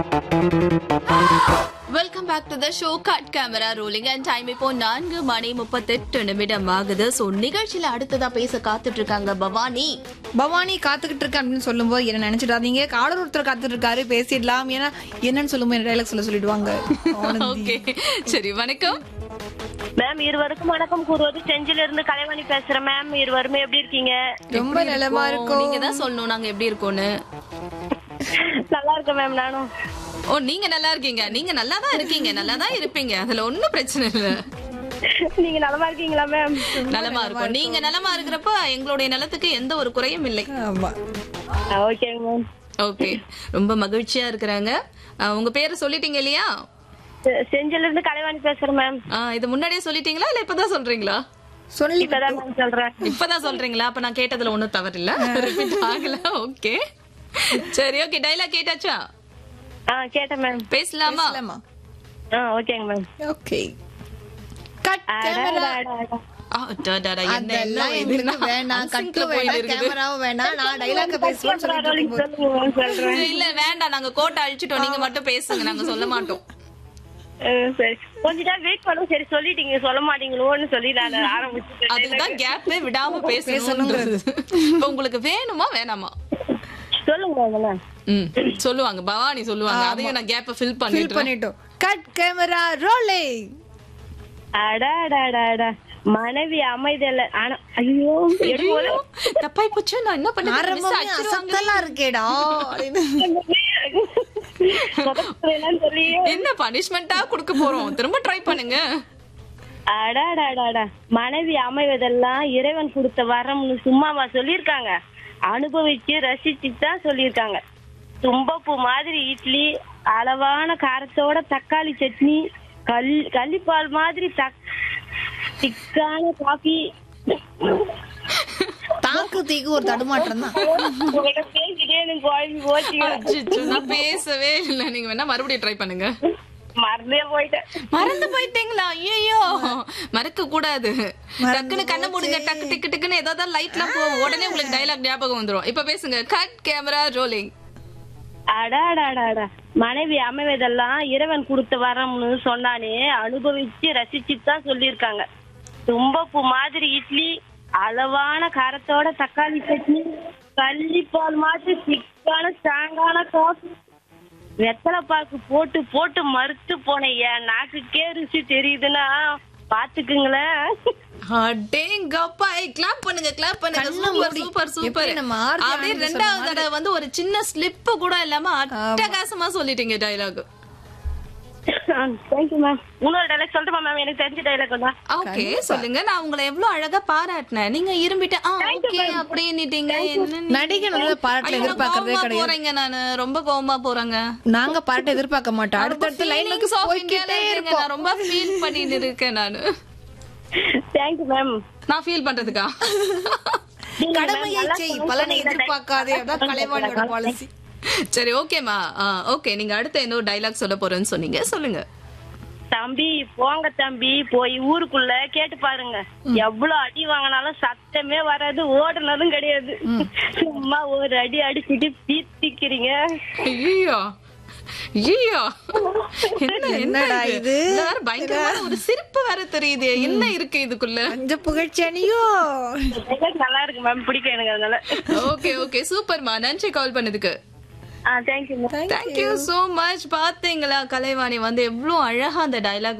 Welcome back to the show cut camera rolling and time இப்போ நான்கு மணி முப்பத்தெட்டு நிமிடம் ஆகுது சோ நிகழ்ச்சியில அடுத்ததா பேச காத்துட்டு இருக்காங்க பவானி பவானி காத்துக்கிட்டு இருக்கேன் அப்படின்னு சொல்லும்போது என்ன நினைச்சிடாதீங்க காடர் ஒருத்தர் காத்துட்டு இருக்காரு பேசிடலாம் ஏன்னா என்னன்னு சொல்லும்போது டைலாக் சொல்ல சொல்லிடுவாங்க ஓகே சரி வணக்கம் மேம் இருவருக்கும் வணக்கம் கூறுவது செஞ்சில இருந்து கலைவாணி பேசுறேன் மேம் இருவருமே எப்படி இருக்கீங்க ரொம்ப நிலமா இருக்கும் நீங்க தான் சொல்லணும் நாங்க எப்படி இருக்கோம்னு நல்லா இருக்கேன் மேம் நானும் ஓ நீங்க நல்லா இருக்கீங்க நீங்க நல்லா தான் இருக்கீங்க நல்லா தான் இருப்பீங்க அதுல ஒண்ணும் பிரச்சனை இல்ல நீங்க நலமா இருக்கீங்களா மேம் நலமா இருக்கும் நீங்க நலமா இருக்கிறப்ப எங்களுடைய நலத்துக்கு எந்த ஒரு குறையும் இல்லை ஆமா ஓகேங்க மேம் ஓகே ரொம்ப மகிழ்ச்சியா இருக்கிறாங்க அஹ், உங்க பேரை சொல்லிட்டீங்க இல்லையா செ- செஞ்சில இருந்து கலைவாணி பேசுறேன் மேம் அஹ், இது முன்னாடியே சொல்லிட்டீங்களா இல்ல இப்பதான் சொல்றீங்களா சொல்லி இப்பதான் மேம் சொல்றேன் இப்பதான் சொல்றீங்களா அப்ப நான் கேட்டதுல ஒண்ணும் தவறு இல்ல ரிப்பீட் ஆகல ஓகே சரி ஓகே டைலாக் கேட்டாச்சா ஆ கேட்டேன் மேம் பேசலாமா ஆ ஓகேங்க மேம் ஓகே கட் கேமரா ஆ, டா, டா, டா, என்ன, என்ன அதெல்லாம் இது? எங்களுக்கு வேணாம் அசிங்கத்துல கட்டு போயிட்டு வேணாம் இருக்குது. கேமராவும் வேணாம் நான் டைலாக் பேசுவேன்னு சொல்லிட்டு இருக்கும்போது சொல்லுங்க மேம் சொல்றேன் இல்ல வேண்டாம் நாங்க கோட்டை அழிச்சிட்டோம் நீங்க மட்டும் பேசுங்க நாங்க சொல்ல மாட்டோம் ஆ, சரி கொஞ்ச நேரம் வெயிட் பண்ணுங்க சரி சொல்லிட்டீங்க சொல்ல மாட்டீங்களோன்னு சொல்லி நான் ஆரம்பிச்சுட்டேன் அதுதான் கேப்பே விடாம பேசணும்ன்றது இப்ப உங்களுக்கு வேணுமா வேணாமா சொல்லுங்க மேம் ம் சொல்லுவாங்க பவானி சொல்லுவாங்க அதையும் நான் கேப்ப ஃபில் ஃபீல் பண்ணிட்டு பண்ணிட்டோம் கட் கேமரா ரோலிங் அடாடாடாடா மனைவி அமைதல ஆனா ஐயோ எடுக்கல தப்பாய் போச்சு நான் என்ன பண்ண ஆரம்பமே அசத்தலா இருக்கேடா அப்படின்னு சொல்லி என்ன பனிஷ்மெண்டா கொடுக்க போறோம் திரும்ப ட்ரை பண்ணுங்க அடாடாடாடா மனைவி அமைவதெல்லாம் இறைவன் கொடுத்த வரம்னு சும்மாவா சொல்லியிருக்காங்க அனுபவிச்சு ரசிச்சு தான் சொல்லியிருக்காங்க தும்பப்பூ மாதிரி இட்லி அளவான காரத்தோட தக்காளி சட்னி கல் கள்ளிப்பால் மாதிரி தக் திக்கான காஃபி தாக்கு தீக்கு ஒரு தடுமாற்றம் தான் உங்கள்ட்ட பேசிட்டே எனக்கு குழம்பி போச்சுங்க அச்சச்சோ, நான் பேசவே இல்ல நீங்க வேணா மறுபடியும் ட்ரை பண்ணுங்க மறந்தே போயிட்டேன் மறந்து போயிட்டீங்களா ஐயோ மறக்க கூடாது டக்குன்னு கண்ணை மூடுங்க டக்கு டிக்கு டிக்குன்னு ஏதாவது லைட்லாம் போகும் உடனே உங்களுக்கு டைலாக் ஞாபகம் வந்துரும் இப்ப பேசுங்க கட் கேமரா ரோலிங் அடாடாடாடா மனைவி அமைவதெல்லாம் இறைவன் கொடுத்த வரம்னு சொன்னானே அனுபவிச்சு ரசிச்சு தான் சொல்லியிருக்காங்க தும்பப்பூ மாதிரி இட்லி அளவான காரத்தோட தக்காளி சட்னி கள்ளிப்பால் மாதிரி திக்கான ஸ்ட்ராங்கான காஃபி வெத்தலை பாக்கு போட்டு போட்டு மறுத்து போன என் நாக்குக்கே ருசி தெரியுதுன்னா பாத்துக்குங்களேன் அடேங்கப்பா கிளாப் பண்ணுங்க கிளாப் பண்ணுங்க கண்ணை சூப்பர் மூடி. சூப்பர் சூப்பர் எப்படி நம்ம ஆர்த்தி அப்படியே ஆனந்தி ரெண்டாவது சொன்ன தடவை வந்து ஒரு சின்ன ஸ்லிப் கூட இல்லாம அட்டகாசமா சொல்லிட்டீங்க டைலாக் தேங்க்யூ மேம் இன்னொரு டைலாக் சொல்லட்டுமா மேம் எனக்கு தெரிஞ்ச டைலாக் தான் ஓகே சொல்லுங்க நான் உங்களை எவ்வளவு அழகா பாராட்டினேன் நீங்க இரும்பிட்டு ஆ ஓகே அப்படின்னுட்டீங்க என்ன நடிகை நல்ல பாராட்டுல ஐயோ, எதிர்பார்க்கறதே கோவமா கிடையாது போறீங்க நானு ரொம்ப கோவமா போறேங்க நாங்க பாராட்ட எதிர்பார்க்க மாட்டோம் அடுத்தடுத்த லைனுக்கு Feelings of போய்கிட்டே Indiaல இருக்கேங்க. இருப்போம் நான் ரொம்ப ஃபீல் பண்ணிட்டு இருக்கேன் நானு தேங்க்யூ மேம் நான் ஃபீல் பண்றதுக்கா கடமையை செய் பலனை எதிர்பார்க்காதே அதான் கலைவாணியோட பாலிசி சரி ஓகேமா ஓகே நீங்க அடுத்த என்ன டைலாக் சொல்ல போறேன்னு சொன்னீங்க சொல்லுங்க தம்பி போங்க தம்பி போய் ஊருக்குள்ள கேட்டு பாருங்க எவ்வளவு அடி வாங்கினாலும் சத்தமே வராது ஓடுனதும் கிடையாது சும்மா ஒரு அடி அடிச்சுட்டு பீத்திக்கிறீங்க ஐயோ ஐயோ என்ன என்னடா என்ன இது? இது இதுல வேற பயங்கரமான ஒரு சிரிப்பு வேற தெரியுது என்ன இருக்கு இதுக்குள்ள பஞ்ச புகழ்ச்சியனியோ நல்லா இருக்கு மேம் பிடிக்கும் எனக்கு அதனால ஓகே ஓகே சூப்பர்மா நன்றி கால் பண்ணதுக்கு ஆ thank you ma'am thank you so much பாத்தீங்களா கலைவாணி வந்து எவ்வளவு அழகா அந்த டைலாக்